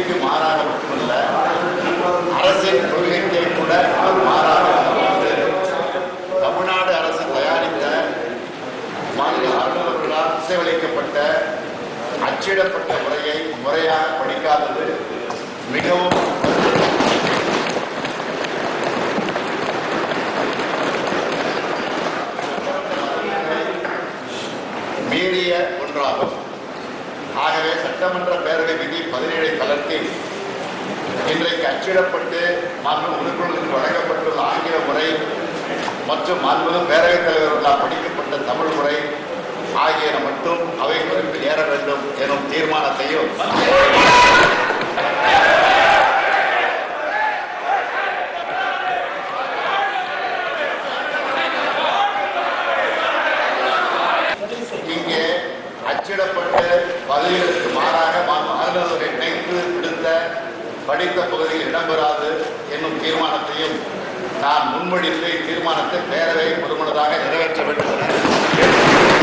கொள்கைக்கு மாறாக மட்டுமல்ல அரசின் கொள்கைக்கு கூட அவர் மாறாக இருந்தபோது தமிழ்நாடு அரசு தயாரித்த மாநில ஆளுநர்களால் இசைவளிக்கப்பட்ட அச்சிடப்பட்ட முறையை முறையாக படிக்காதது மிகவும் மீறிய ஒன்றாகும் ஆகவே சட்டமன்ற பேரவை விதி பதினேழை தளர்த்தி இன்றைக்கு அச்சிடப்பட்டு மாண்பு உறுப்பினர்களுக்கு வழங்கப்பட்டுள்ள ஆங்கில முறை மற்றும் மாண்பு பேரவைத் தலைவர்களால் படிக்கப்பட்ட தமிழ் முறை ஆகியன மட்டும் அவை குறிப்பில் ஏற வேண்டும் எனும் தீர்மானத்தையும் இங்கே அச்சிடப்பட்டு பதில்களுக்கு மாறாக மாண்பு ஆளுநர்கள் இணைத்து விடுத்த படித்த பகுதியில் இடம்பெறாது என்னும் தீர்மானத்தையும் நான் முன்மொழிந்து தீர்மானத்தை பேரவை முழுமனதாக நிறைவேற்ற வேண்டும் என